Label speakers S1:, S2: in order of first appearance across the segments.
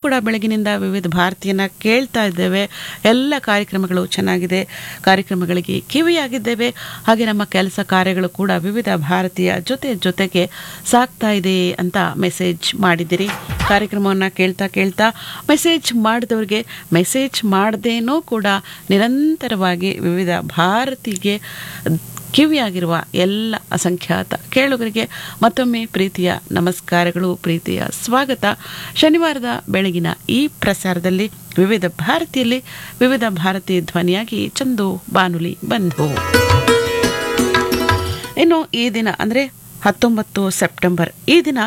S1: ಕೂಡ ಬೆಳಗಿನಿಂದ ವಿವಿಧ ಭಾರತೀಯನ ಕೇಳ್ತಾ ಇದ್ದೇವೆ ಎಲ್ಲ ಕಾರ್ಯಕ್ರಮಗಳು ಚೆನ್ನಾಗಿದೆ ಕಾರ್ಯಕ್ರಮಗಳಿಗೆ ಕಿವಿಯಾಗಿದ್ದೇವೆ ಹಾಗೆ ನಮ್ಮ ಕೆಲಸ ಕಾರ್ಯಗಳು ಕೂಡ ವಿವಿಧ ಭಾರತೀಯ ಜೊತೆ ಜೊತೆಗೆ ಸಾಕ್ತಾ ಇದೆ ಅಂತ ಮೆಸೇಜ್ ಮಾಡಿದ್ದೀರಿ ಕಾರ್ಯಕ್ರಮವನ್ನು ಕೇಳ್ತಾ ಕೇಳ್ತಾ ಮೆಸೇಜ್ ಮಾಡಿದವ್ರಿಗೆ ಮೆಸೇಜ್ ಮಾಡದೇನೂ ಕೂಡ ನಿರಂತರವಾಗಿ ವಿವಿಧ ಭಾರತಿಗೆ ಕಿವಿಯಾಗಿರುವ ಎಲ್ಲ ಅಸಂಖ್ಯಾತ ಕೇಳುಗರಿಗೆ ಮತ್ತೊಮ್ಮೆ ಪ್ರೀತಿಯ ನಮಸ್ಕಾರಗಳು ಪ್ರೀತಿಯ ಸ್ವಾಗತ ಶನಿವಾರದ ಬೆಳಗಿನ ಈ ಪ್ರಸಾರದಲ್ಲಿ ವಿವಿಧ ಭಾರತಿಯಲ್ಲಿ ವಿವಿಧ ಭಾರತಿ ಧ್ವನಿಯಾಗಿ ಚಂದು ಬಾನುಲಿ ಬಂಧು ಇನ್ನು ಈ ದಿನ ಅಂದರೆ ಹತ್ತೊಂಬತ್ತು ಸೆಪ್ಟೆಂಬರ್ ಈ ದಿನ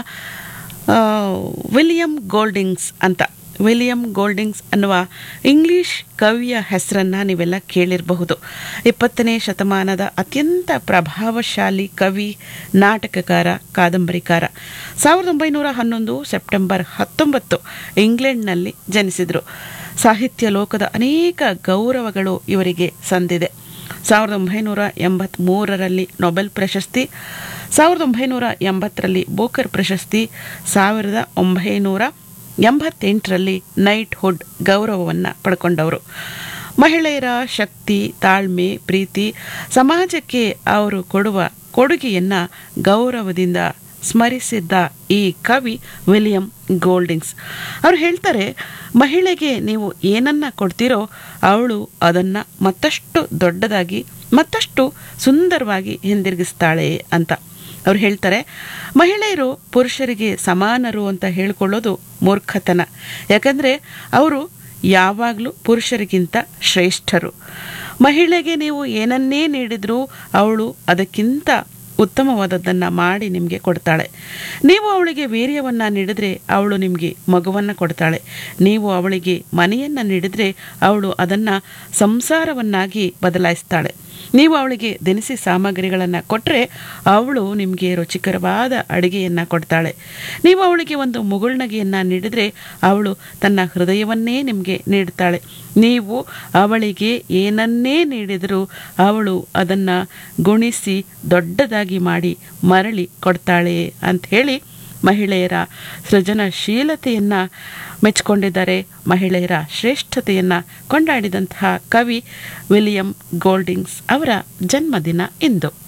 S1: ಆ, ವಿಲಿಯಂ ಗೋಲ್ಡಿಂಗ್ಸ್ ಅಂತ ವಿಲಿಯಂ ಗೋಲ್ಡಿಂಗ್ಸ್ ಅನ್ನುವ ಇಂಗ್ಲಿಷ್ ಕವಿಯ ಹೆಸರನ್ನು ನೀವೆಲ್ಲ ಕೇಳಿರಬಹುದು ಇಪ್ಪತ್ತನೇ ಶತಮಾನದ ಅತ್ಯಂತ ಪ್ರಭಾವಶಾಲಿ ಕವಿ ನಾಟಕಕಾರ ಕಾದಂಬರಿಕಾರ ಸಾವಿರದ ಒಂಬೈನೂರ ಹನ್ನೊಂದು ಸೆಪ್ಟೆಂಬರ್ ಹತ್ತೊಂಬತ್ತು ಇಂಗ್ಲೆಂಡ್ನಲ್ಲಿ ಜನಿಸಿದರು ಸಾಹಿತ್ಯ ಲೋಕದ ಅನೇಕ ಗೌರವಗಳು ಇವರಿಗೆ ಸಂದಿದೆ ಸಾವಿರದ ಒಂಬೈನೂರ ಎಂಬತ್ತ್ಮೂರರಲ್ಲಿ ನೊಬೆಲ್ ಪ್ರಶಸ್ತಿ ಸಾವಿರದ ಒಂಬೈನೂರ ಎಂಬತ್ತರಲ್ಲಿ ಬೋಕರ್ ಪ್ರಶಸ್ತಿ ಸಾವಿರದ ಒಂಬೈನೂರ ಎಂಬತ್ತೆಂಟರಲ್ಲಿ ನೈಟ್ ಹುಡ್ ಗೌರವವನ್ನು ಪಡ್ಕೊಂಡವರು ಮಹಿಳೆಯರ ಶಕ್ತಿ ತಾಳ್ಮೆ ಪ್ರೀತಿ ಸಮಾಜಕ್ಕೆ ಅವರು ಕೊಡುವ ಕೊಡುಗೆಯನ್ನು ಗೌರವದಿಂದ ಸ್ಮರಿಸಿದ್ದ ಈ ಕವಿ ವಿಲಿಯಂ ಗೋಲ್ಡಿಂಗ್ಸ್ ಅವರು ಹೇಳ್ತಾರೆ ಮಹಿಳೆಗೆ ನೀವು ಏನನ್ನ ಕೊಡ್ತೀರೋ ಅವಳು ಅದನ್ನು ಮತ್ತಷ್ಟು ದೊಡ್ಡದಾಗಿ ಮತ್ತಷ್ಟು ಸುಂದರವಾಗಿ ಹಿಂದಿರುಗಿಸ್ತಾಳೆ ಅಂತ ಅವ್ರು ಹೇಳ್ತಾರೆ ಮಹಿಳೆಯರು ಪುರುಷರಿಗೆ ಸಮಾನರು ಅಂತ ಹೇಳ್ಕೊಳ್ಳೋದು ಮೂರ್ಖತನ ಯಾಕಂದರೆ ಅವರು ಯಾವಾಗಲೂ ಪುರುಷರಿಗಿಂತ ಶ್ರೇಷ್ಠರು ಮಹಿಳೆಗೆ ನೀವು ಏನನ್ನೇ ನೀಡಿದರೂ ಅವಳು ಅದಕ್ಕಿಂತ ಉತ್ತಮವಾದದ್ದನ್ನು ಮಾಡಿ ನಿಮಗೆ ಕೊಡ್ತಾಳೆ ನೀವು ಅವಳಿಗೆ ವೀರ್ಯವನ್ನು ನೀಡಿದರೆ ಅವಳು ನಿಮಗೆ ಮಗುವನ್ನು ಕೊಡ್ತಾಳೆ ನೀವು ಅವಳಿಗೆ ಮನೆಯನ್ನು ನೀಡಿದರೆ ಅವಳು ಅದನ್ನು ಸಂಸಾರವನ್ನಾಗಿ ಬದಲಾಯಿಸ್ತಾಳೆ ನೀವು ಅವಳಿಗೆ ದಿನಸಿ ಸಾಮಗ್ರಿಗಳನ್ನು ಕೊಟ್ಟರೆ ಅವಳು ನಿಮಗೆ ರುಚಿಕರವಾದ ಅಡುಗೆಯನ್ನು ಕೊಡ್ತಾಳೆ ನೀವು ಅವಳಿಗೆ ಒಂದು ಮುಗುಳ್ನಗೆಯನ್ನು ನೀಡಿದರೆ ಅವಳು ತನ್ನ ಹೃದಯವನ್ನೇ ನಿಮಗೆ ನೀಡ್ತಾಳೆ ನೀವು ಅವಳಿಗೆ ಏನನ್ನೇ ನೀಡಿದರೂ ಅವಳು ಅದನ್ನು ಗುಣಿಸಿ ದೊಡ್ಡದಾಗಿ ಮಾಡಿ ಮರಳಿ ಕೊಡ್ತಾಳೆ ಅಂತ ಹೇಳಿ ಮಹಿಳೆಯರ ಸೃಜನಶೀಲತೆಯನ್ನು ಮೆಚ್ಚಿಕೊಂಡಿದ್ದಾರೆ ಮಹಿಳೆಯರ ಶ್ರೇಷ್ಠತೆಯನ್ನು ಕೊಂಡಾಡಿದಂತಹ ಕವಿ ವಿಲಿಯಂ ಗೋಲ್ಡಿಂಗ್ಸ್ ಅವರ ಜನ್ಮದಿನ ಇಂದು